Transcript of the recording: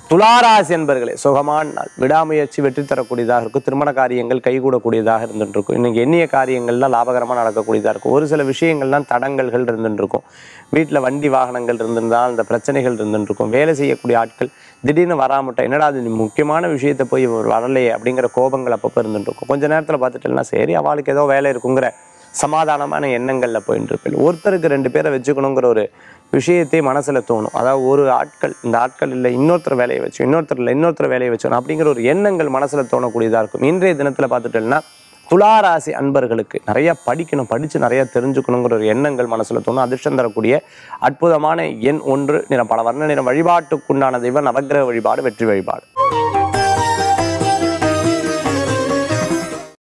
துளாராசி என்பர்களே சுகமான நாள் விடாமுயற்சி வெற்றி தரக்கூடியதாக இருக்கும் திருமண காரியங்கள் கைகூடக்கூடியதாக இருந்துட்டு இருக்கும் இன்னைக்கு எண்ணிய காரியங்கள்லாம் லாபகரமாக நடக்கக்கூடியதாக இருக்கும் ஒரு சில விஷயங்கள்லாம் தடங்கல்கள் இருந்துட்டு இருக்கும் வீட்டில் வண்டி வாகனங்கள் இருந்திருந்தால் அந்த பிரச்சனைகள் இருந்துட்டு இருக்கும் வேலை செய்யக்கூடிய ஆட்கள் திடீர்னு வராமட்டா என்னடா அது நீ முக்கியமான விஷயத்தை போய் வரலையே அப்படிங்கிற கோபங்கள் அப்பப்போ இருந்துட்டு இருக்கும் கொஞ்ச நேரத்தில் பார்த்துட்டேன்னா சரி அவளுக்கு ஏதோ வேலை இருக்குங்கிற சமாதானமான எண்ணங்களில் போயிட்டு இருப்பேன் ஒருத்தருக்கு ரெண்டு பேரை வச்சுக்கணுங்கிற ஒரு விஷயத்தை மனசுல தோணும் அதாவது ஒரு ஆட்கள் இந்த ஆட்கள் இல்லை இன்னொருத்தர் வேலையை வச்சு இன்னொருத்தர் இல்லை இன்னொருத்தர் வேலையை வச்சோம் அப்படிங்கிற ஒரு எண்ணங்கள் மனசுல தோணக்கூடியதா இருக்கும் இன்றைய தினத்துல பார்த்துட்டோம்னா துளாராசி அன்பர்களுக்கு நிறைய படிக்கணும் படிச்சு நிறைய தெரிஞ்சுக்கணுங்கிற ஒரு எண்ணங்கள் மனசுல தோணும் அதிர்ஷ்டம் தரக்கூடிய அற்புதமான எண் ஒன்று நிறம் பல வர்ண நிறம் வழிபாட்டுக்குண்டான தெய்வம் நவக்கிரக வழிபாடு வெற்றி வழிபாடு